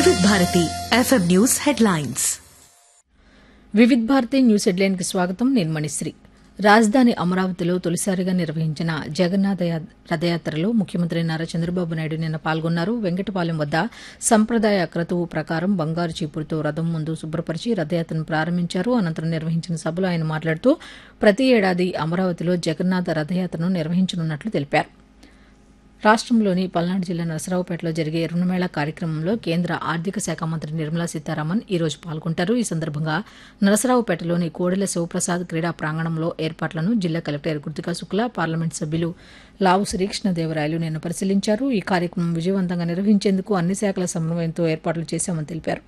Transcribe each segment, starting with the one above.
వివిధ Bharati FM news headlines Vividh Bharati news హెడ్లైన్కి స్వాగతం నేను మణిశ్రీ రాజధాని అమరావతిలో తొలిసారిగా నిర్వహించిన జగన్నాథ యా- రథయాత్రలో ముఖ్యమంత్రి నారా చంద్రబాబు నాయుడు నిన్న పాల్గొన్నారు వెంకటపాలెం వద్ద సంప్రదాయ క్రతువు ప్రకారం బంగారు చీపురుతో రథం ముందు శుభ్రపరిచి రథయాత్రను ప్రారంభించారు అనంతరం నిర్వహించిన సభలో ఆయన మాట్లాడుతూ ప్రతి ఏడాది అమరావతిలో జగన్నాథ రథయాత్రను నిర్వహించనున్నట్లు తెలిపారు రాష్ట్రంలోని పల్నాడు జిల్లా నరసరావుపేటలో జరిగే రుణమేళా కార్యక్రమంలో కేంద్ర ఆర్థిక శాఖ మంత్రి నిర్మలా సీతారామన్ ఈ రోజు పాల్గొంటారు ఈ సందర్భంగా నరసరావుపేటలోని కోడెల శివప్రసాద్ క్రీడా ప్రాంగణంలో ఏర్పాట్లను జిల్లా కలెక్టర్ గుర్తికా శుక్లా పార్లమెంట్ సభ్యులు లావు శ్రీకృష్ణదేవరాయలు నిన్న పరిశీలించారు ఈ కార్యక్రమం విజయవంతంగా నిర్వహించేందుకు అన్ని శాఖల సమన్వయంతో ఏర్పాట్లు చేశామని తెలిపారు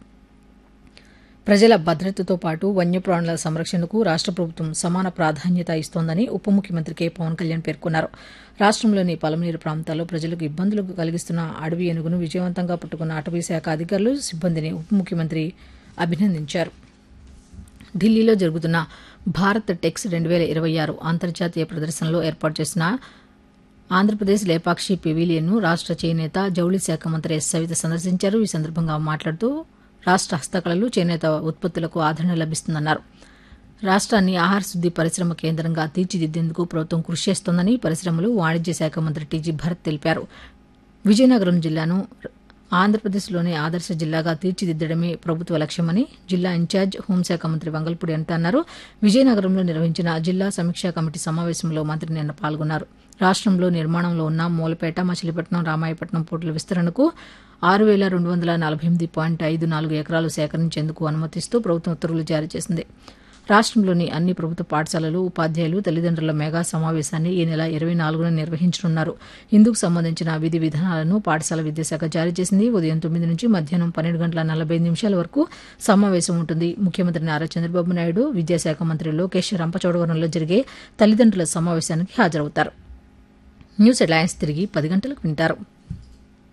ప్రజల భద్రతతో పాటు వన్యప్రాణుల సంరక్షణకు రాష్ట్ర ప్రభుత్వం సమాన ప్రాధాన్యత ఇస్తోందని ఉప ముఖ్యమంత్రి కె పవన్ కళ్యాణ్ పేర్కొన్నారు రాష్ట్రంలోని పలమనేరు ప్రాంతాల్లో ప్రజలకు ఇబ్బందులు కలిగిస్తున్న అడవి ఏనుగును విజయవంతంగా పట్టుకున్న అటవీ శాఖ అధికారులు సిబ్బందిని ఉప ముఖ్యమంత్రి అభినందించారు ఢిల్లీలో జరుగుతున్న భారత్ టెక్స్ రెండు వేల ఇరవై ఆరు అంతర్జాతీయ ప్రదర్శనలో ఏర్పాటు చేసిన ఆంధ్రప్రదేశ్ లేపాక్షి పెవిలియన్ను రాష్ట్ర చేనేత జౌళి శాఖ మంత్రి ఎస్ సవిత సందర్శించారు ఈ సందర్భంగా మాట్లాడుతూ రాష్ట్ర హస్తకళలు చేనేత ఉత్పత్తులకు ఆదరణ లభిస్తుందన్నారు రాష్ట్రాన్ని ఆహార శుద్ది పరిశ్రమ కేంద్రంగా తీర్చిదిద్దేందుకు ప్రభుత్వం కృషి చేస్తోందని పరిశ్రమలు వాణిజ్య శాఖ మంత్రి టీజీ భరత్ తెలిపారు విజయనగరం జిల్లాను ఆంధ్రప్రదేశ్లోనే ఆదర్శ జిల్లాగా తీర్చిదిద్దడమే ప్రభుత్వ లక్ష్యమని జిల్లా ఇన్ఛార్జ్ హోంశాఖ మంత్రి వంగల్పూడి అనిత అన్నారు విజయనగరంలో నిర్వహించిన జిల్లా సమీక్షా కమిటీ సమావేశంలో మంత్రి నిన్న పాల్గొన్నారు రాష్ట్రంలో నిర్మాణంలో ఉన్న మూలపేట మచిలీపట్నం రామాయపట్నం పోర్టుల విస్తరణకు ఆరు వేల రెండు వందల నలభై ఎనిమిది పాయింట్ ఐదు నాలుగు ఎకరాలు సేకరించేందుకు అనుమతిస్తూ ప్రభుత్వం ఉత్తర్వులు జారీ చేసింది రాష్ట్రంలోని అన్ని ప్రభుత్వ పాఠశాలలు ఉపాధ్యాయులు తల్లిదండ్రుల మెగా సమావేశాన్ని ఈ నెల ఇరవై నాలుగున నిర్వహించనున్నారు ఇందుకు సంబంధించిన విధి విధానాలను పాఠశాల విద్యాశాఖ జారీ చేసింది ఉదయం తొమ్మిది నుంచి మధ్యాహ్నం పన్నెండు గంటల నలభై ఐదు నిమిషాల వరకు సమావేశం ఉంటుంది ముఖ్యమంత్రి నారా చంద్రబాబు నాయుడు విద్యాశాఖ మంత్రి లోకేష్ రంపచోడవరంలో జరిగే తల్లిదండ్రుల సమావేశానికి హాజరవుతారు న్యూస్ హెడ్లైన్స్ తిరిగి పది గంటలకు వింటారు